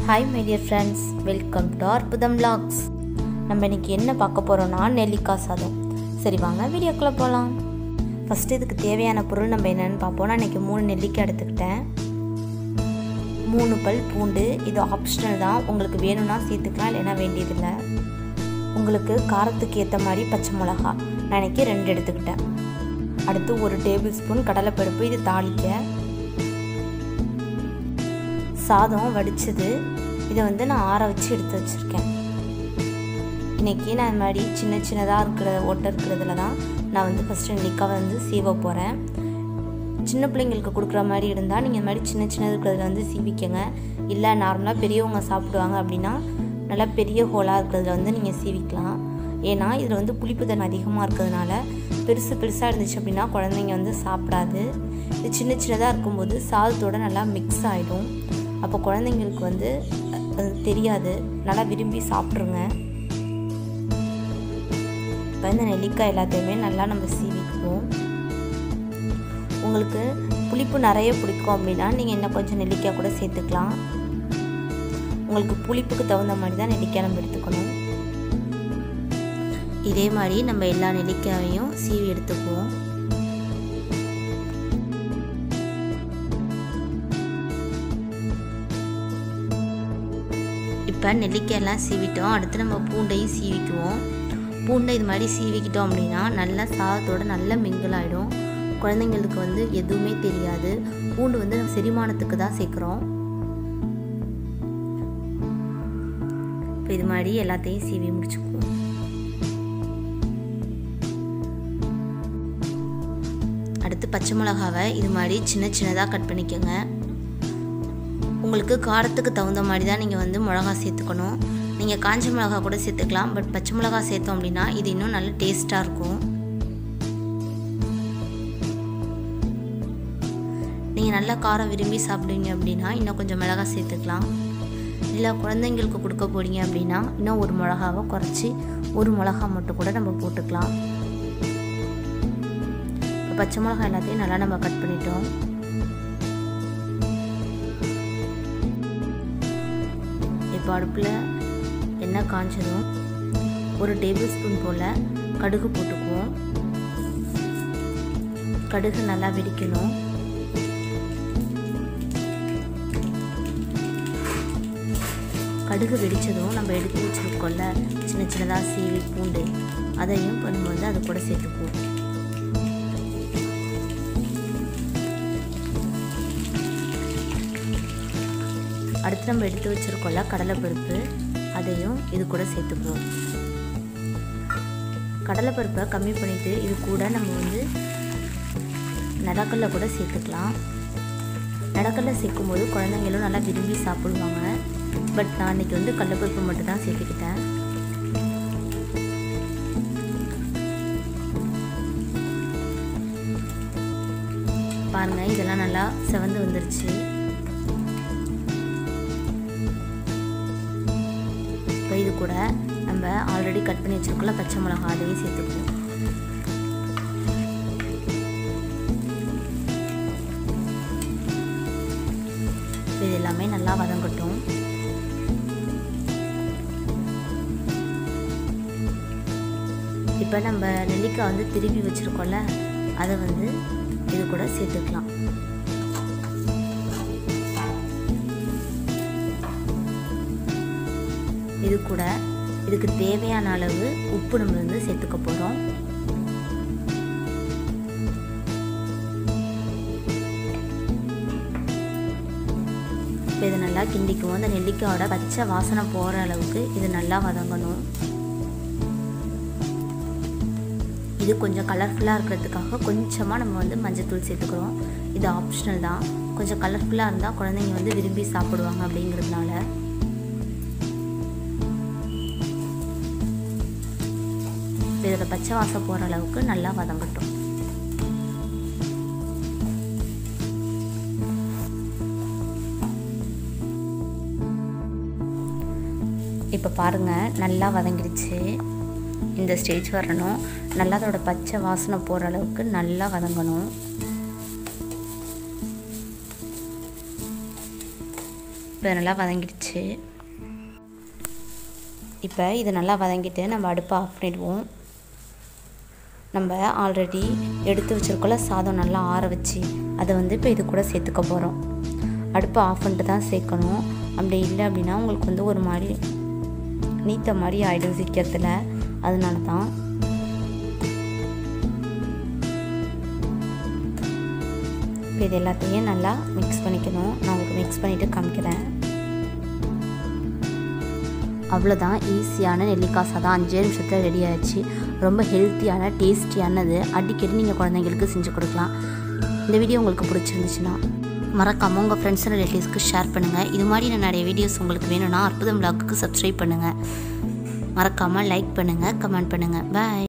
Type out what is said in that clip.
hi my dear friends welcome to அற்புதம் vlogs நம்ம இன்னைக்கு என்ன பார்க்க போகிறோம்னா நெல்லிக்காய் சாதம் சரி வாங்க வீடியோக்குள்ளே போகலாம் ஃபஸ்ட்டு இதுக்கு தேவையான பொருள் நம்ம என்னென்னு பார்ப்போம் நான் இன்றைக்கி மூணு நெல்லிக்காய் எடுத்துக்கிட்டேன் மூணு பல் பூண்டு இது ஆப்ஷனல் தான் உங்களுக்கு வேணும்னா சேர்த்துக்கலாம் இல்லைன்னா வேண்டியதில்லை உங்களுக்கு காரத்துக்கு ஏற்ற மாதிரி பச்சை மிளகா நான் இன்றைக்கி ரெண்டு எடுத்துக்கிட்டேன் அடுத்து ஒரு டேபிள் ஸ்பூன் கடலைப்பருப்பு இது தாளிக்க சாதம் வடித்தது இதை வந்து நான் ஆற வச்சு எடுத்து வச்சுருக்கேன் இன்றைக்கி நான் இந்த மாதிரி சின்ன சின்னதாக இருக்கிற ஓட்டை இருக்கிறதுல தான் நான் வந்து ஃபஸ்ட்டு நெல்லிக்காய் வந்து சீவ போகிறேன் சின்ன பிள்ளைங்களுக்கு கொடுக்குற மாதிரி இருந்தால் நீங்கள் இந்த மாதிரி சின்ன சின்னது இருக்கிறதுல வந்து சீவிக்கங்க இல்லை நார்மலாக பெரியவங்க சாப்பிடுவாங்க அப்படின்னா நல்லா பெரிய ஹோலாக இருக்கிறதுல வந்து நீங்கள் சீவிக்கலாம் ஏன்னா இதில் வந்து புளிப்பு தன்மை அதிகமாக இருக்கிறதுனால பெருசு பெருசாக இருந்துச்சு அப்படின்னா குழந்தைங்க வந்து சாப்பிடாது இது சின்ன சின்னதாக இருக்கும்போது சாதத்தோடு நல்லா மிக்ஸ் ஆகிடும் அப்போ குழந்தைங்களுக்கு வந்து அது தெரியாது நல்லா விரும்பி சாப்பிட்ருங்க இப்போ இந்த நெல்லிக்காய் எல்லாத்தையுமே நல்லா நம்ம சீவிக்குவோம் உங்களுக்கு புளிப்பு நிறைய பிடிக்கும் அப்படின்னா நீங்கள் இன்னும் கொஞ்சம் நெல்லிக்காய் கூட சேர்த்துக்கலாம் உங்களுக்கு புளிப்புக்கு தகுந்த மாதிரி தான் நெல்லிக்காய் நம்ம எடுத்துக்கணும் இதே மாதிரி நம்ம எல்லா நெல்லிக்காயையும் சீவி எடுத்துக்குவோம் இப்போ நெல்லிக்காயெல்லாம் சீவிட்டோம் அடுத்து நம்ம பூண்டையும் சீவிக்குவோம் பூண்டை இது மாதிரி சீவிக்கிட்டோம் அப்படின்னா நல்லா சாதத்தோட நல்ல மிங்கிள் ஆகிடும் குழந்தைங்களுக்கு வந்து எதுவுமே தெரியாது பூண்டு வந்து செரிமானத்துக்கு தான் சேர்க்குறோம் இப்போ இது மாதிரி எல்லாத்தையும் சீவி முடிச்சுக்குவோம் அடுத்து பச்சை மிளகாவை இது மாதிரி சின்ன சின்னதாக கட் பண்ணிக்கோங்க உங்களுக்கு காரத்துக்கு தகுந்த மாதிரி தான் நீங்கள் வந்து மிளகா சேர்த்துக்கணும் நீங்கள் காஞ்ச மிளகா கூட சேர்த்துக்கலாம் பட் பச்சை மிளகா சேர்த்தோம் அப்படின்னா இது இன்னும் நல்ல டேஸ்ட்டாக இருக்கும் நீங்கள் நல்லா காரம் விரும்பி சாப்பிடுவீங்க அப்படின்னா இன்னும் கொஞ்சம் மிளகா சேர்த்துக்கலாம் இல்லை குழந்தைங்களுக்கு கொடுக்க போறீங்க அப்படின்னா இன்னும் ஒரு மிளகாவை குறைச்சி ஒரு மிளகா மட்டும் கூட நம்ம போட்டுக்கலாம் இப்போ பச்சை மிளகா எல்லாத்தையும் நல்லா நம்ம கட் பண்ணிட்டோம் இப்போ அடுப்பில் எண்ணெய் காய்ச்சதும் ஒரு டேபிள் ஸ்பூன் போல் கடுகு போட்டுக்குவோம் கடுகு நல்லா வெடிக்கணும் கடுகு வெடித்ததும் நம்ம எடுத்து வச்சுருக்கோம்ல சின்ன சின்னதாக சீவி பூண்டு அதையும் இப்போ நம்ம வந்து அது கூட சேர்த்துக்குவோம் அடுத்து நம்ம எடுத்து வச்சுருக்கோம்ல கடலைப்பருப்பு அதையும் இது கூட சேர்த்துக்குவோம் கடலைப்பருப்பை கம்மி பண்ணிவிட்டு இது கூட நம்ம வந்து நடக்கல்ல கூட சேர்த்துக்கலாம் நடக்கல்ல சேர்க்கும்போது குழந்தைங்களும் நல்லா விரும்பி சாப்பிடுவாங்க பட் நான் இன்றைக்கி வந்து கடலைப்பருப்பு மட்டும் தான் சேர்த்துக்கிட்டேன் பாருங்கள் இதெல்லாம் நல்லா செவந்து வந்துருச்சு இப்போ இது கூட நம்ம ஆல்ரெடி கட் பண்ணி வச்சுருக்கோம்ல பச்சை மிளகா அதையும் சேர்த்துக்குவோம் இது எல்லாமே நல்லா வதங்கட்டும் இப்போ நம்ம நெல்லிக்காய் வந்து திருப்பி வச்சுருக்கோம்ல அதை வந்து இது கூட சேர்த்துக்கலாம் இது கூட இதுக்கு தேவையான அளவு உப்பு நம்ம வந்து சேர்த்துக்க போகிறோம் இப்போ இதை நல்லா கிண்டிக்குவோம் இந்த நெல்லிக்காயோட பச்சை வாசனை போகிற அளவுக்கு இது நல்லா வதங்கணும் இது கொஞ்சம் கலர்ஃபுல்லாக இருக்கிறதுக்காக கொஞ்சமாக நம்ம வந்து மஞ்சத்தூள் சேர்த்துக்கிறோம் இது ஆப்ஷனல் தான் கொஞ்சம் கலர்ஃபுல்லாக இருந்தால் குழந்தைங்க வந்து விரும்பி சாப்பிடுவாங்க அப்படிங்கிறதுனால இதில் பச்சை வாசம் போகிற அளவுக்கு நல்லா வதங்கட்டும் இப்போ பாருங்கள் நல்லா வதங்கிடுச்சு இந்த ஸ்டேஜ் வரணும் நல்லா அதோட பச்சை வாசனை போகிற அளவுக்கு நல்லா வதங்கணும் இப்போ இப்போ நல்லா வதங்கிடுச்சு இப்போ இது நல்லா வதங்கிட்டு நம்ம அடுப்பை ஆஃப் பண்ணிடுவோம் நம்ம ஆல்ரெடி எடுத்து வச்சுருக்கோம்ல சாதம் நல்லா ஆற வச்சு அதை வந்து இப்போ இது கூட சேர்த்துக்க போகிறோம் அடுப்பை ஆஃப் பண்ணிட்டு தான் சேர்க்கணும் அப்படி இல்லை அப்படின்னா உங்களுக்கு வந்து ஒரு மாதிரி நீத்த மாதிரி ஆகிடும் சீக்கிரத்தில் அதனால தான் இப்போ இது எல்லாத்தையும் நல்லா மிக்ஸ் பண்ணிக்கணும் நான் உங்களுக்கு மிக்ஸ் பண்ணிவிட்டு காமிக்கிறேன் அவ்வளோதான் ஈஸியான நெல்லிக்காய் சாதம் அஞ்சே நிமிஷத்தில் ரெடி ஆயிடுச்சு ரொம்ப ஹெல்த்தியான டேஸ்டியானது அடிக்கடி நீங்கள் குழந்தைங்களுக்கு செஞ்சு கொடுக்கலாம் இந்த வீடியோ உங்களுக்கு பிடிச்சிருந்துச்சுன்னா மறக்காமல் உங்கள் ஃப்ரெண்ட்ஸ் அண்ட் ரிலேட்டிவ்ஸ்க்கு ஷேர் பண்ணுங்கள் இது மாதிரி நான் நிறைய வீடியோஸ் உங்களுக்கு வேணும்னா அற்புதம் விளாக்குக்கு சப்ஸ்கிரைப் பண்ணுங்கள் மறக்காமல் லைக் பண்ணுங்கள் கமெண்ட் பண்ணுங்கள் பாய்